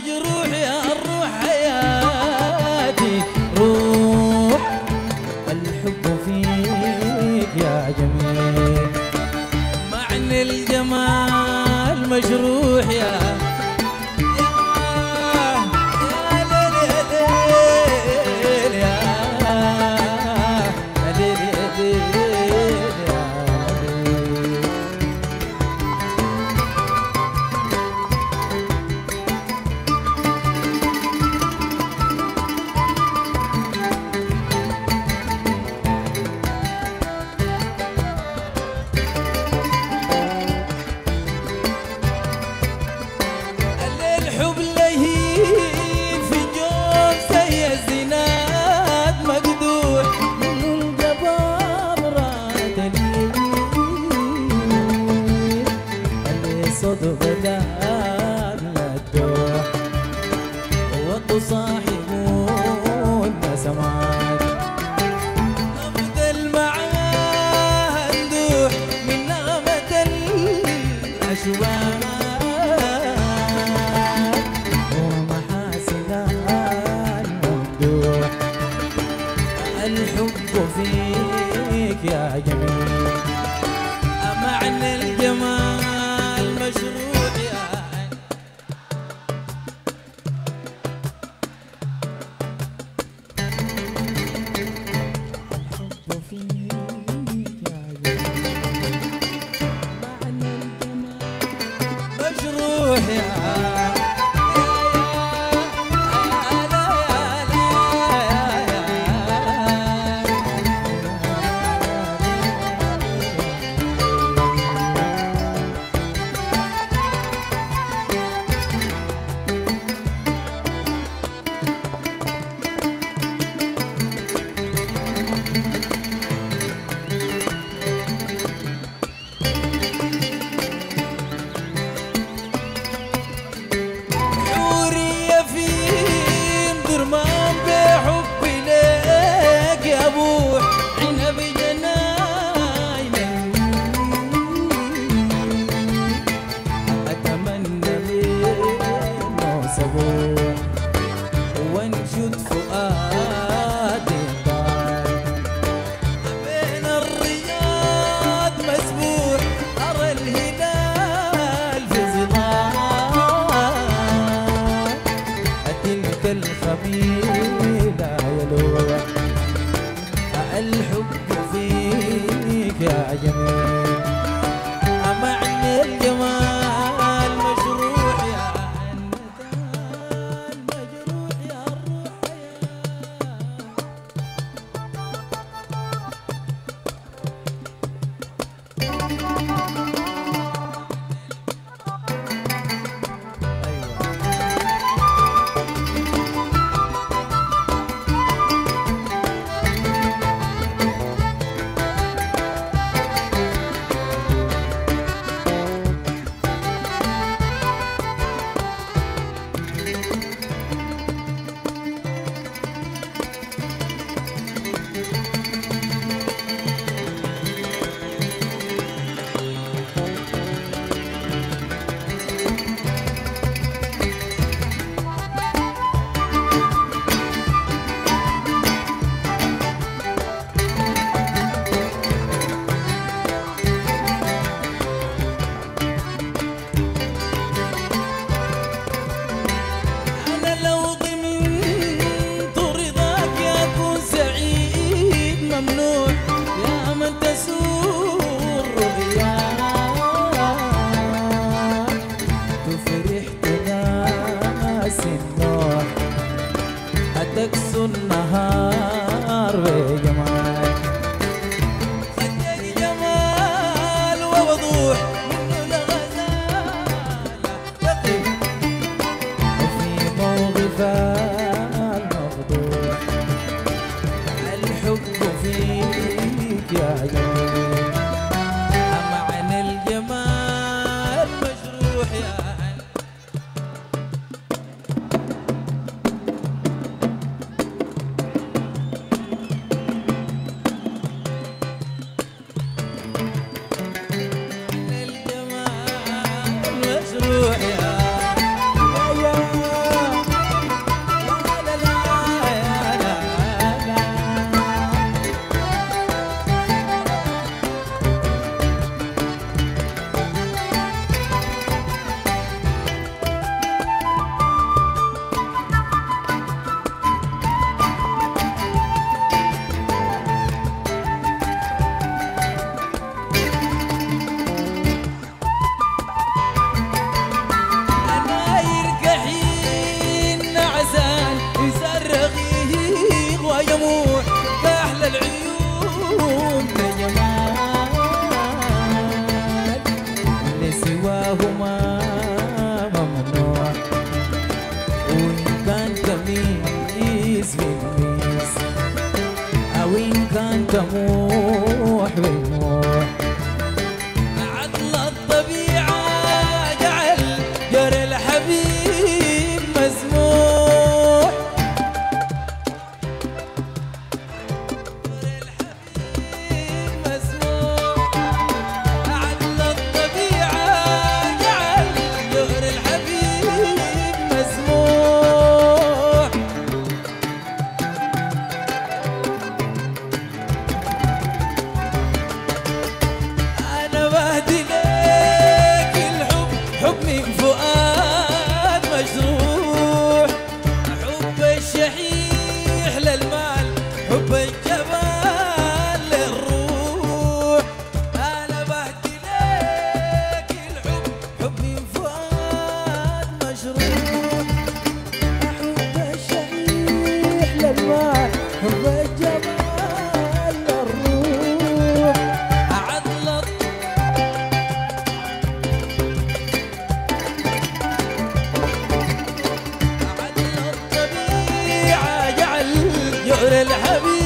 مجروح يا الروح حياتي روح الحب فيك يا جميل معنى الجمال مجروح يا يا ليل يا ليل يا ليل يا ليل يا ليل الحب لهيب في جوف زي الزناد مقدوح من الجبابرات اليمين اللي صدق دار للدوح وتصاحبون سماك أفضل معاه ندوح من نغمة الأشواق ومحاسن الممدوح الحب فيك يا جميل معنى الجمال مشروع يا عين الحب فيك يا جميل معنى الجمال مجروح يا سموح بالموح عدل الطبيعة جعل جر الحبيب مسموح جر الحبيب مسموح عدل الطبيعة جعل جر الحبيب مسموح أنا بهدي لك الحب حب من فؤاد مجروح حب الشحيح للمال حب الجمال للروح أنا بهدي لك الحب حب من فؤاد مجروح حب الشحيح للمال حب الجمال للروح عدل عدل الطبيعة جعل يؤر الحبيب